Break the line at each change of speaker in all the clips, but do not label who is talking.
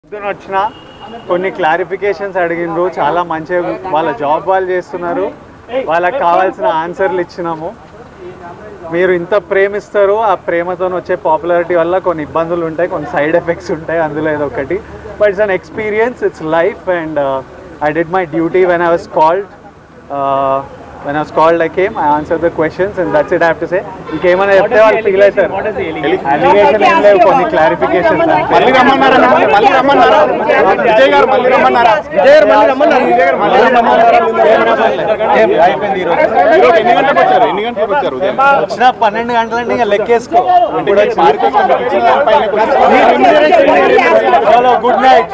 పొద్దున వచ్చిన కొన్ని క్లారిఫికేషన్స్ అడిగినారు చాలా మంచిగా వాళ్ళ జాబ్ వాళ్ళు చేస్తున్నారు వాళ్ళకి కావాల్సిన ఆన్సర్లు ఇచ్చినాము మీరు ఇంత ప్రేమిస్తారు ఆ ప్రేమతో వచ్చే పాపులారిటీ వల్ల కొన్ని ఇబ్బందులు ఉంటాయి కొన్ని సైడ్ ఎఫెక్ట్స్ ఉంటాయి అందులో ఏదో ఒకటి but it's an experience it's life and I did my duty when I was called when I was called I came I answer the questions and that's it have to say ఇంకేమైనా చెప్తే వాళ్ళు feel అవుతారు allegation ఏం లేవు కొన్ని clarifications
మళ్ళీ రమ్మన్నారా మళ్ళీ రమ్మన్నారా విజయ్ గారు మళ్ళీ రమ్మన్నారా విజయ్ గారు మళ్ళీ రమ్మన్నారు విజయ్ గారు మళ్ళీ రమ్మన్నారా
అయిపోయింది ఈరోజు
ఈరోజు ఎన్ని గంటలకు వచ్చారు ఎన్ని గంటలకు వచ్చారు ఉదయం
వచ్చిన పన్నెండు గంటలంటే ఇంకా లెక్కేసుకో
ఇప్పుడు వచ్చి మార్కెట్ లో మీకు ఇచ్చిన దానిపైన కొంచెం-
చలో గుడ్ నైట్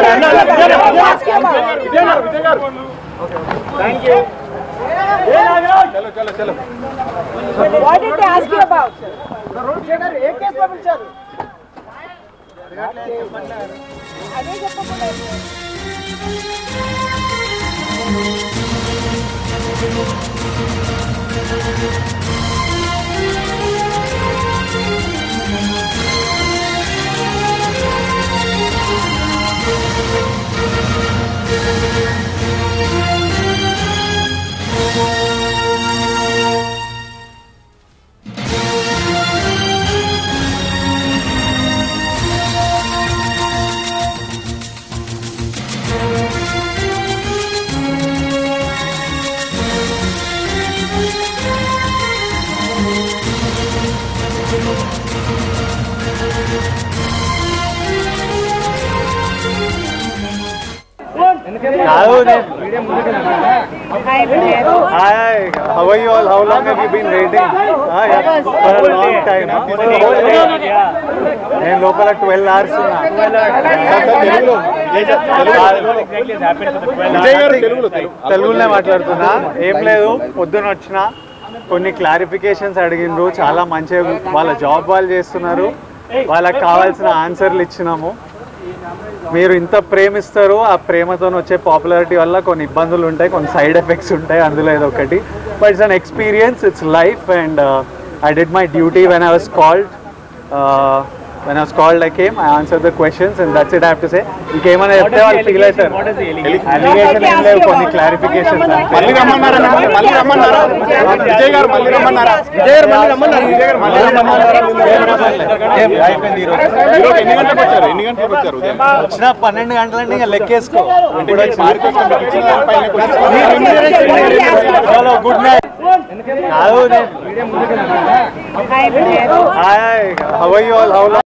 చలో చలో చలో
What did they ask you about? అదే చెప్పకుండా
కాదు hi how are you all how long have you been waiting for a long time నేను లోపల 12 అవర్స్ ఉన్నా
తెలుగులో విజయ్ గారు తెలుగులో తెలుగు
తెలుగులోనే మాట్లాడుతున్నా ఏం లేదు పొద్దున వచ్చిన కొన్ని క్లారిఫికేషన్స్ అడిగినారు చాలా మంచిగా వాళ్ళ జాబ్ వాళ్ళు చేస్తున్నారు వాళ్ళకి కావాల్సిన ఆన్సర్లు ఇచ్చినాము మీరు ఇంత ప్రేమిస్తారు ఆ ప్రేమతో వచ్చే పాపులారిటీ వల్ల కొన్ని ఇబ్బందులు ఉంటాయి కొన్ని సైడ్ ఎఫెక్ట్స్ ఉంటాయి అందులో ఏదో ఒకటి but it's an experience it's life and I did my duty when I was called when I was called I came I answer the questions and that's it have to say ఇంకేమైనా చెప్తే వాళ్ళు feel అవుతారు allegation ఏం లేవు కొన్ని clarifications
మళ్ళీ రమ్మన్నారా మళ్ళీ రమ్మన్నారా విజయ్ గారు మళ్ళీ రమ్మన్నారా విజయ్ గారు మళ్ళీ రమ్మన్నారు విజయ్ గారు మళ్ళీ రమ్మన్నారా
అయిపోయింది ఈరోజు
ఈరోజు ఎన్ని గంటలకు వచ్చారు ఎన్ని గంటలకు వచ్చారు ఉదయం
వచ్చిన పన్నెండు గంటలంటే ఇంకా లెక్కేసుకో
ఇప్పుడు వచ్చి మార్కెట్ లో మీకు ఇచ్చిన దానిపైన కొంచెం-
చలో గుడ్ నైట్ కాదు hi how are you all how